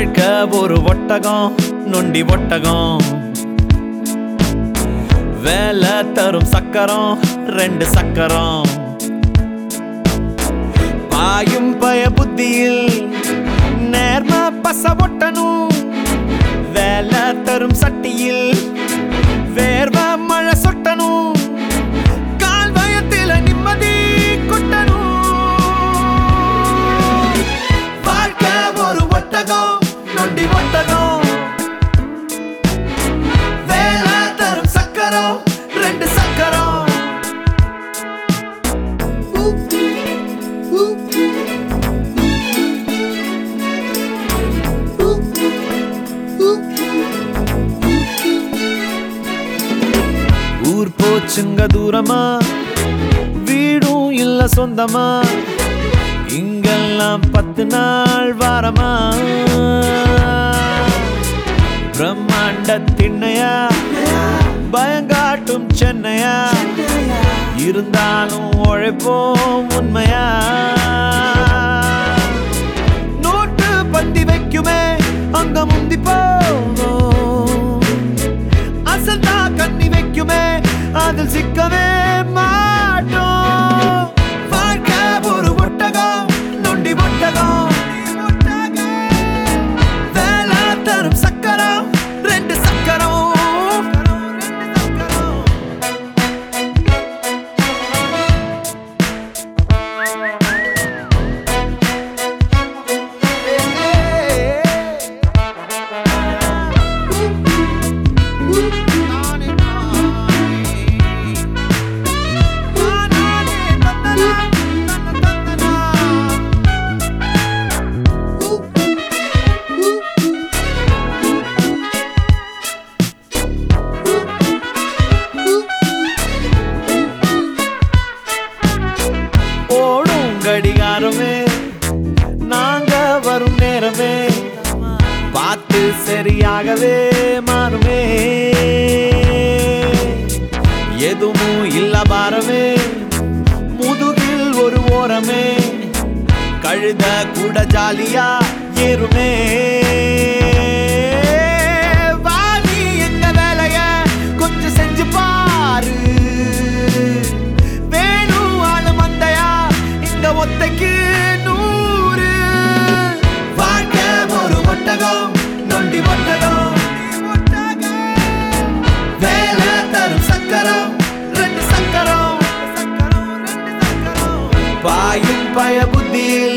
வாழ்க்கை ஒரு ஒட்டகம் நொண்டி ஒட்டகம் வேலை தரும் சக்கரம் ரெண்டு சக்கரம் பாயும் பய புத்தியில் நேர்ம பச ஒட்டணும் வேலை தரும் சட்டியில் வேர்வ மழை சொட்டணும் கால் பயத்தில நிம்மதி கொட்டணும் வாழ்க்கை ஒரு ஒட்டகம் நொண்டி ஒட்டகம் வேலை தரும் சக்கரம் ரெண்டு சக்கரம் ஊர் போச்சுங்க தூரமா வீடும் இல்ல சொந்தமா இங்கெல்லாம் பத்து நாள் வாரமா பிரம்மாண்ட திண்ணையா பயங்காட்டும் சென்னையா இருந்தாலும் உழைப்போம் உண்மையா நோட்டு பந்தி வைக்குமே அங்க முந்தி போவோம் அசந்தா கண்ணி வைக்குமே அதில் சிக்கவே மாட்டோம் வாழ்க்கை ஒரு ஒட்டகம் நொண்டி ஒட்டகம் வேலை தரும் சக்கரம் ரெண்டு சக்கரம் ஓடும் கடிகாரமே நாங்க வரும் நேரமே பார்த்து சரியாகவே மாறுமே எதுவும் இல்ல பாரமே முதுகில் ஒரு ஓரமே கழுத கூட ஜாலியா ஏறுமே வாலி எங்க வேலைய கொஞ்சம் செஞ்சு பாரு வேணும் ஆளு மந்தையா இந்த ஒத்தைக்கு நூறு வாழ்க்கை ஒரு ஒட்டகம் நொண்டி ஒட்டகம் வேலை தரும் சக்கரம் ரெண்டு சக்கரம் பாயும் பய புத்தியில்